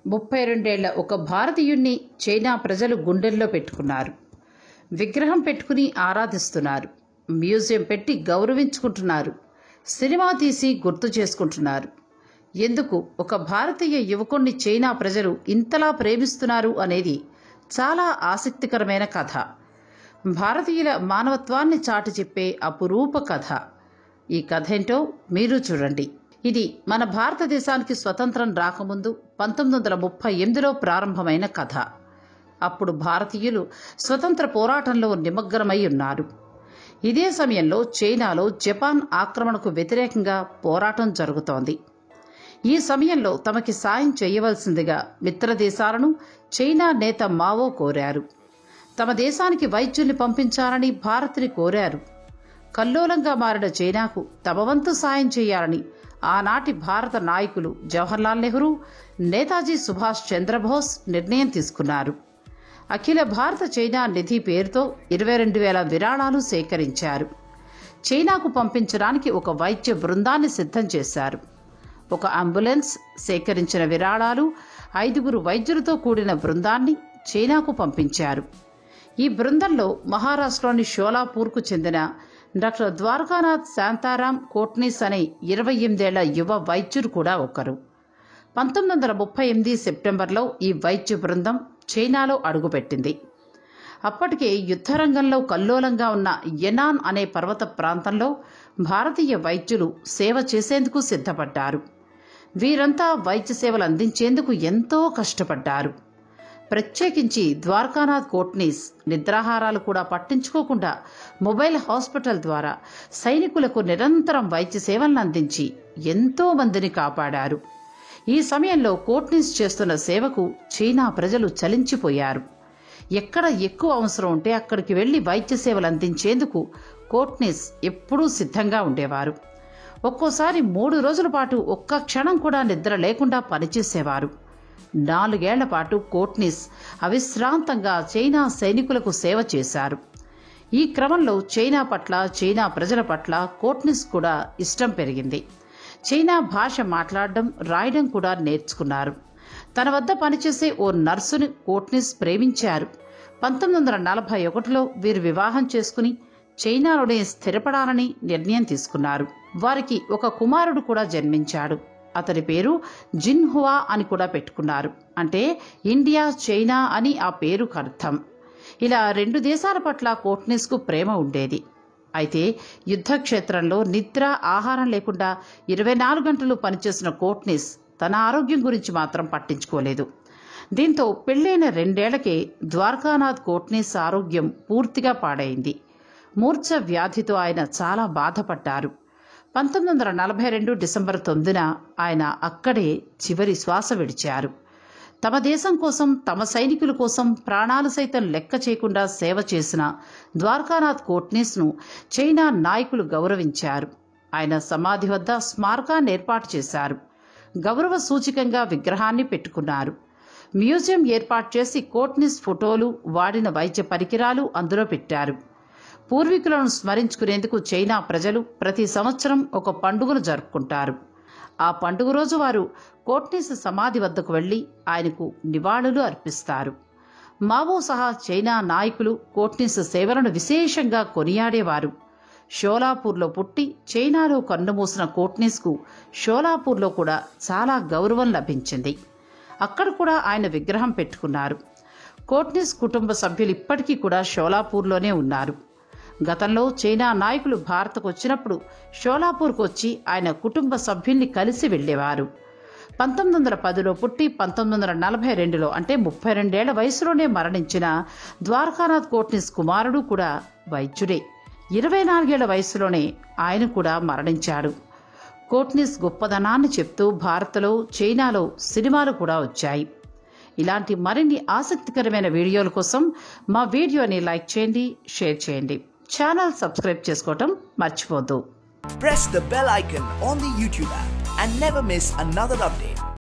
ముప్పై రెండేళ్ల ఒక భారతీయుణ్ణి చైనా ప్రజలు గుండెల్లో పెట్టుకున్నారు విగ్రహం పెట్టుకుని ఆరాధిస్తున్నారు మ్యూజియం పెట్టి గౌరవించుకుంటున్నారు సినిమా తీసి గుర్తు చేసుకుంటున్నారు ఎందుకు ఒక భారతీయ యువకుణ్ణి చైనా ప్రజలు ఇంతలా ప్రేమిస్తున్నారు అనేది చాలా ఆసక్తికరమైన కథ భారతీయుల మానవత్వాన్ని చాటి చెప్పే అపురూప కథ ఈ కథ ఏంటో మీరు చూడండి ఇది మన భారతదేశానికి స్వతంత్రం రాకముందు పంతొమ్మిది వందల ముప్పై ఎనిమిదిలో ప్రారంభమైన కథ అప్పుడు భారతీయులు స్వతంత్ర పోరాటంలో నిమగ్నమై ఉన్నారు ఇదే సమయంలో చైనాలో జపాన్ ఆక్రమణకు వ్యతిరేకంగా పోరాటం జరుగుతోంది ఈ సమయంలో తమకి సాయం చేయవలసిందిగా మిత్ర దేశాలను చైనా నేత మావో కోరారు తమ దేశానికి వైద్యుల్ని పంపించాలని భారత్ని కోరారు కల్లోలంగా మారిన చైనాకు తమ వంతు సాయం చేయాలని ఆనాటి భారత నాయకులు జవహర్లాల్ నెహ్రూ నేతాజీ సుభాష్ చంద్రబోస్ నిర్ణయం తీసుకున్నారు అఖిల భారత చైనా నిధి పేరుతో ఇరవై రెండు వేల విరాళాలు సేకరించారు చైనాకు పంపించడానికి ఒక వైద్య బృందాన్ని సిద్ధం చేశారు ఒక అంబులెన్స్ సేకరించిన విరాళాలు ఐదుగురు వైద్యులతో కూడిన బృందాన్ని చైనాకు పంపించారు ఈ బృందంలో మహారాష్ట్రలోని షోలాపూర్కు చెందిన డాక్టర్ ద్వారకానాథ్ శాంతారాం కోట్నీస్ అనే ఇరవై ఎనిమిదేళ్ల యువ వైద్యుడు కూడా ఒకరు పంతొమ్మిది వందల ముప్పై ఎనిమిది సెప్టెంబర్లో ఈ వైద్య బృందం చైనాలో అడుగుపెట్టింది అప్పటికే యుద్ధరంగంలో కల్లోలంగా ఉన్న యనాన్ అనే పర్వత ప్రాంతంలో భారతీయ వైద్యులు సేవ చేసేందుకు సిద్ధపడ్డారు వీరంతా వైద్య సేవలు అందించేందుకు ఎంతో కష్టపడ్డారు ప్రత్యేకించి ద్వారకానాథ్ కోట్నీస్ నిద్రాహారాలు కూడా పట్టించుకోకుండా మొబైల్ హాస్పిటల్ ద్వారా సైనికులకు నిరంతరం వైద్య సేవలను అందించి ఎంతో మందిని కాపాడారు ఈ సమయంలో కోట్నీస్ చేస్తున్న సేవకు చైనా ప్రజలు చలించిపోయారు ఎక్కడ ఎక్కువ అవసరం ఉంటే అక్కడికి వెళ్లి వైద్య సేవలు అందించేందుకు కోట్నీస్ ఎప్పుడూ సిద్ధంగా ఉండేవారు ఒక్కోసారి మూడు రోజుల పాటు ఒక్క క్షణం కూడా నిద్ర లేకుండా పనిచేసేవారు నాలుగేళ్ల పాటు కోట్నిస్ అవిశ్రాంతంగా చైనా సైనికులకు సేవ చేశారు ఈ క్రమంలో చైనా పట్ల చైనా ప్రజల పట్ల కోట్నిస్ కూడా ఇష్టం పెరిగింది చైనా భాష మాట్లాడడం రాయడం కూడా నేర్చుకున్నారు తన వద్ద పనిచేసే ఓ నర్సుని కోట్నిస్ ప్రేమించారు పంతొమ్మిది వందల నలభై ఒకటిలో వీరు వివాహం చేసుకుని చైనాలోనే స్థిరపడాలని నిర్ణయం తీసుకున్నారు వారికి ఒక కుమారుడు కూడా జన్మించాడు అతని పేరు జిన్హువా అని కూడా పెట్టుకున్నారు అంటే ఇండియా చైనా అని ఆ పేరుకు అర్థం ఇలా రెండు దేశాల పట్ల కోట్నిస్కు ప్రేమ ఉండేది అయితే యుద్ధక్షేత్రంలో నిద్ర ఆహారం లేకుండా ఇరవై నాలుగు గంటలు పనిచేసిన కోట్నిస్ తన ఆరోగ్యం గురించి మాత్రం పట్టించుకోలేదు దీంతో పెళ్లైన రెండేళ్లకే ద్వారకానాథ్ కోట్నిస్ ఆరోగ్యం పూర్తిగా పాడైంది మూర్ఛ వ్యాధితో ఆయన చాలా బాధపడ్డారు పంతొమ్మిది వందల నలభై రెండు డిసెంబర్ తొమ్మిదిన ఆయన అక్కడే చివరి శ్వాస విడిచారు తమ దేశం కోసం తమ సైనికుల కోసం ప్రాణాలు సైతం లెక్క చేయకుండా సేవ చేసిన ద్వారకానాథ్ కోట్నీస్ను చైనా నాయకులు గౌరవించారు ఆయన సమాధి వద్ద స్మారకాన్ని ఏర్పాటు చేశారు గౌరవ సూచికంగా విగ్రహాన్ని పెట్టుకున్నారు మ్యూజియం ఏర్పాటు చేసి కోట్నిస్ ఫోటోలు వాడిన వైద్య పరికరాలు అందులో పెట్టారు పూర్వీకులను స్మరించుకునేందుకు చైనా ప్రజలు ప్రతి సంవత్సరం ఒక పండుగను జరుపుకుంటారు ఆ పండుగ రోజు వారు కోట్నీస్ సమాధి వద్దకు వెళ్లి ఆయనకు నివాళులు అర్పిస్తారు మావో సహా చైనా నాయకులు కోట్నీస్ సేవలను విశేషంగా కొనియాడేవారు షోలాపూర్లో పుట్టి చైనాలో కన్నుమూసిన కోట్నీస్కు షోలాపూర్లో కూడా చాలా గౌరవం లభించింది అక్కడ కూడా ఆయన విగ్రహం పెట్టుకున్నారు కోట్నీస్ కుటుంబ సభ్యులు ఇప్పటికీ కూడా షోలాపూర్లోనే ఉన్నారు గతంలో చైనా నాయకులు భారత్కు వచ్చినప్పుడు షోలాపూర్కు వచ్చి ఆయన కుటుంబ సభ్యుల్ని కలిసి వెళ్లేవారు పంతొమ్మిది వందల పదిలో పుట్టి పంతొమ్మిది వందల నలభై రెండులో అంటే ముప్పై రెండేళ్ల వయసులోనే మరణించిన ద్వారకానాథ్ కోట్నిస్ కుమారుడు కూడా వైద్యుడే ఇరవై నాలుగేళ్ల వయసులోనే ఆయన కూడా మరణించాడు కోట్నిస్ గొప్పదనాన్ని చెప్తూ భారత్లో చైనాలో సినిమాలు కూడా వచ్చాయి ఇలాంటి మరిన్ని ఆసక్తికరమైన వీడియోల కోసం మా వీడియోని లైక్ చేయండి షేర్ చేయండి ఛానల్ సబ్స్క్రైబ్ చేసుకోవటం మర్చిపోద్దు Press the bell icon on the YouTube app and never miss another update.